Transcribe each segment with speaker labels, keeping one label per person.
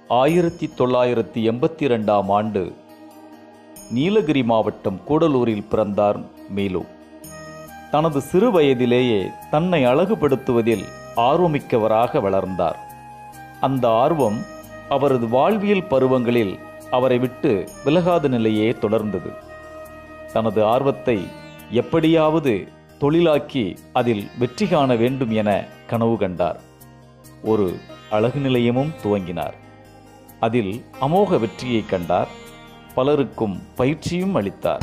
Speaker 1: ஆயிரத்தி தொள்ளாயிரத்தி எண்பத்தி ரெண்டாம் ஆண்டு நீலகிரி மாவட்டம் கூடலூரில் பிறந்தார் மேலு தனது சிறு வயதிலேயே தன்னை அழகுபடுத்துவதில் ஆர்வமிக்கவராக வளர்ந்தார் அந்த ஆர்வம் அவரது வாழ்வியல் பருவங்களில் அவரை விட்டு விலகாத நிலையே தொடர்ந்தது தனது ஆர்வத்தை எப்படியாவது தொழிலாக்கி அதில் வெற்றி காண வேண்டும் என கனவு கண்டார் ஒரு அழகு நிலையமும் துவங்கினார் அதில் அமோக வெற்றியை கண்டார் பலருக்கும் பயிற்சியும் அளித்தார்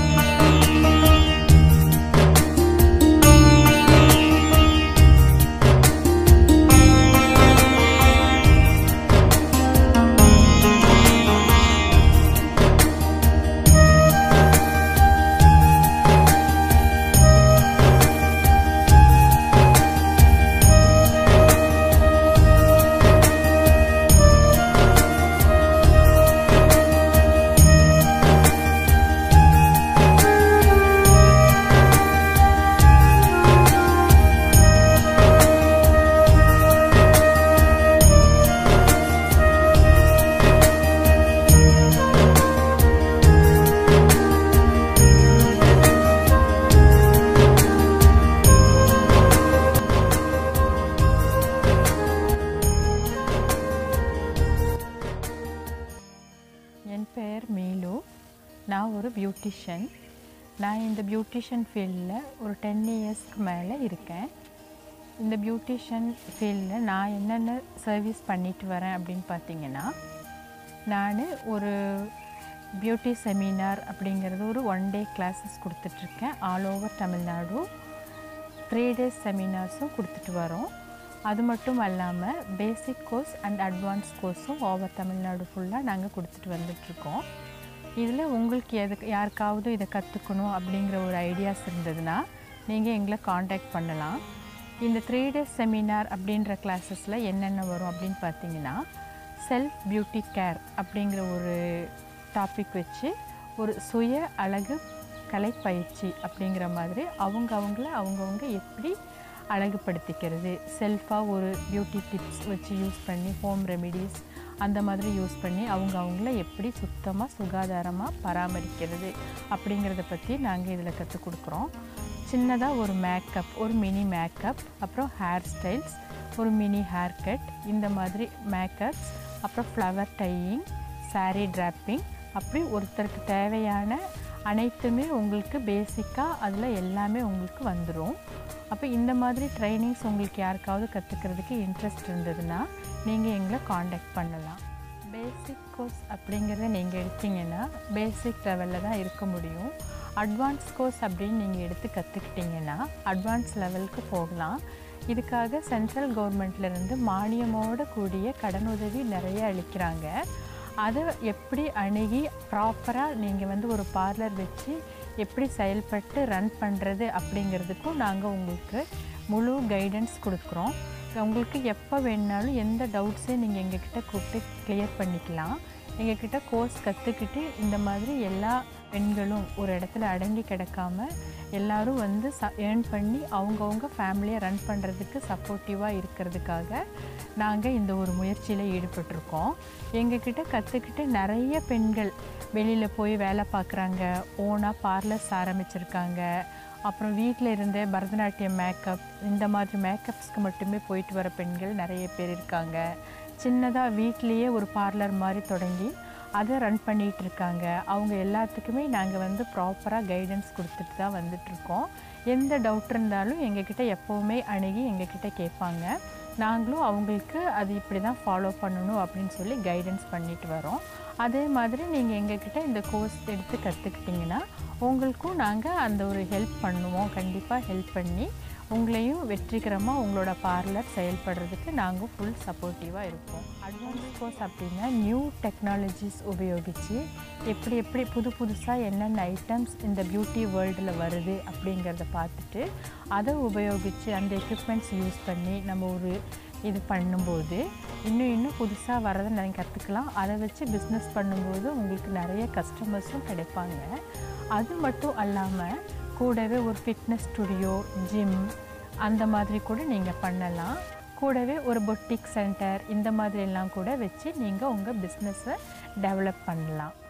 Speaker 2: என் பெயர் மீலு நான் ஒரு பியூட்டிஷியன் நான் இந்த பியூட்டிஷியன் ஃபீல்டில் ஒரு டென் இயர்ஸ்க்கு மேலே இருக்கேன் இந்த பியூட்டிஷியன் ஃபீல்டில் நான் என்னென்ன சர்வீஸ் பண்ணிட்டு வரேன் அப்படின்னு பார்த்தீங்கன்னா நான் ஒரு பியூட்டி செமினார் அப்படிங்கிறது ஒரு ஒன் டே கிளாஸஸ் கொடுத்துட்ருக்கேன் all over Tamil Nadu three days செமினார்ஸும் கொடுத்துட்டு வரோம் அது மட்டும் அல்லாமல் பேசிக் கோர்ஸ் அண்ட் அட்வான்ஸ் கோர்ஸும் ஓவர் தமிழ்நாடு ஃபுல்லாக நாங்கள் கொடுத்துட்டு வந்துட்ருக்கோம் இதில் உங்களுக்கு எதுக்கு யாருக்காவது இதை கற்றுக்கணும் அப்படிங்கிற ஒரு ஐடியாஸ் இருந்ததுன்னா நீங்கள் எங்களை காண்டாக்ட் பண்ணலாம் இந்த த்ரீ டேஸ் செமினார் அப்படின்ற கிளாஸஸில் என்னென்ன வரும் அப்படின்னு பார்த்தீங்கன்னா செல்ஃப் பியூட்டி கேர் அப்படிங்கிற ஒரு டாபிக் வச்சு ஒரு சுய அழகு கலை பயிற்சி அப்படிங்கிற மாதிரி அவங்க அவங்கள அவங்கவுங்க எப்படி அழகுபடுத்திக்கிறது செல்ஃபாக ஒரு பியூட்டி டிப்ஸ் வச்சு யூஸ் பண்ணி ஹோம் ரெமிடிஸ் அந்த மாதிரி யூஸ் பண்ணி அவங்க அவங்கள எப்படி சுத்தமாக சுகாதாரமாக பராமரிக்கிறது அப்படிங்கிறத பற்றி நாங்கள் இதில் கற்றுக் கொடுக்குறோம் சின்னதாக ஒரு மேக்கப் ஒரு மினி மேக்கப் அப்புறம் ஹேர் ஸ்டைல்ஸ் ஒரு மினி ஹேர் கட் இந்த மாதிரி மேக்கப்ஸ் அப்புறம் ஃப்ளவர் டையிங் saree டிராப்பிங் அப்படி ஒருத்தருக்கு தேவையான அனைத்துமே உங்களுக்கு பேசிக்காக அதில் எல்லாமே உங்களுக்கு வந்துடும் அப்போ இந்த மாதிரி ட்ரைனிங்ஸ் உங்களுக்கு யாருக்காவது கற்றுக்கிறதுக்கு இன்ட்ரெஸ்ட் இருந்ததுன்னா நீங்கள் எங்களை காண்டாக்ட் பண்ணலாம் பேசிக் கோர்ஸ் அப்படிங்கிறத நீங்கள் எடுத்தீங்கன்னா பேசிக் லெவலில் தான் இருக்க முடியும் அட்வான்ஸ் கோர்ஸ் அப்படின்னு நீங்கள் எடுத்து கற்றுக்கிட்டிங்கன்னா அட்வான்ஸ் லெவலுக்கு போகலாம் இதுக்காக சென்ட்ரல் கவர்மெண்ட்லேருந்து மானியமோடு கூடிய கடனுதவி நிறைய அளிக்கிறாங்க அதை எப்படி அணுகி ப்ராப்பராக நீங்கள் வந்து ஒரு பார்லர் வச்சு எப்படி செயல்பட்டு ரன் பண்ணுறது அப்படிங்கிறதுக்கும் நாங்கள் உங்களுக்கு முழு கைடன்ஸ் கொடுக்குறோம் உங்களுக்கு எப்போ வேணுனாலும் எந்த டவுட்ஸையும் நீங்கள் எங்ககிட்ட கூப்பிட்டு கிளியர் பண்ணிக்கலாம் எங்ககிட்ட கோர்ஸ் கற்றுக்கிட்டு இந்த மாதிரி எல்லா பெண்களும் ஒரு இடத்துல அடங்கி கிடக்காம எல்லாரும் வந்து ச ஏர்ன் பண்ணி அவங்கவுங்க ஃபேமிலியை ரன் பண்ணுறதுக்கு சப்போர்ட்டிவாக இருக்கிறதுக்காக நாங்கள் இந்த ஒரு முயற்சியில் ஈடுபட்டிருக்கோம் எங்ககிட்ட கற்றுக்கிட்டு நிறைய பெண்கள் வெளியில் போய் வேலை பார்க்குறாங்க ஓனாக பார்லர்ஸ் ஆரம்பிச்சிருக்காங்க அப்புறம் வீட்டில் இருந்தே பரதநாட்டியம் மேக்கப் இந்த மாதிரி மேக்கப்ஸ்க்கு மட்டுமே போயிட்டு வர பெண்கள் நிறைய பேர் இருக்காங்க சின்னதாக வீட்லேயே ஒரு பார்லர் மாதிரி தொடங்கி அதை ரன் பண்ணிகிட்டு இருக்காங்க அவங்க எல்லாத்துக்குமே நாங்கள் வந்து ப்ராப்பராக கைடன்ஸ் கொடுத்துட்டு தான் வந்துட்ருக்கோம் எந்த டவுட் இருந்தாலும் எங்ககிட்ட எப்போவுமே அணுகி எங்ககிட்ட கேட்பாங்க நாங்களும் அவங்களுக்கு அது இப்படி தான் ஃபாலோ பண்ணணும் அப்படின்னு சொல்லி கைடன்ஸ் பண்ணிட்டு வரோம் அதே மாதிரி நீங்கள் எங்ககிட்ட இந்த கோர்ஸ் எடுத்து கற்றுக்கிட்டிங்கன்னா உங்களுக்கும் நாங்கள் அந்த ஒரு ஹெல்ப் பண்ணுவோம் கண்டிப்பாக ஹெல்ப் பண்ணி உங்களையும் வெற்றிகரமாக உங்களோட பார்லர் செயல்படுறதுக்கு நாங்கள் ஃபுல் சப்போர்ட்டிவாக இருப்போம் அட்வான்ஸ் கோர்ஸ் அப்படின்னா நியூ டெக்னாலஜிஸ் உபயோகித்து எப்படி எப்படி புது புதுசாக என்னென்ன ஐட்டம்ஸ் இந்த பியூட்டி வேர்ல்டில் வருது அப்படிங்கிறத பார்த்துட்டு அதை உபயோகித்து அந்த எக்யூப்மெண்ட்ஸ் யூஸ் பண்ணி நம்ம ஒரு இது பண்ணும்போது இன்னும் இன்னும் புதுசாக வரதை நீங்கள் கற்றுக்கலாம் அதை வச்சு பிஸ்னஸ் பண்ணும்போது உங்களுக்கு நிறைய கஸ்டமர்ஸும் கிடைப்பாங்க அது மட்டும் அல்லாமல் கூடவே ஒரு ஃபிட்னஸ் ஸ்டுடியோ ஜிம் அந்த மாதிரி கூட நீங்கள் பண்ணலாம் கூடவே ஒரு பொட்டிக் சென்டர் இந்த மாதிரி எல்லாம் கூட வச்சு நீங்கள் உங்கள் பிஸ்னஸை டெவலப் பண்ணலாம்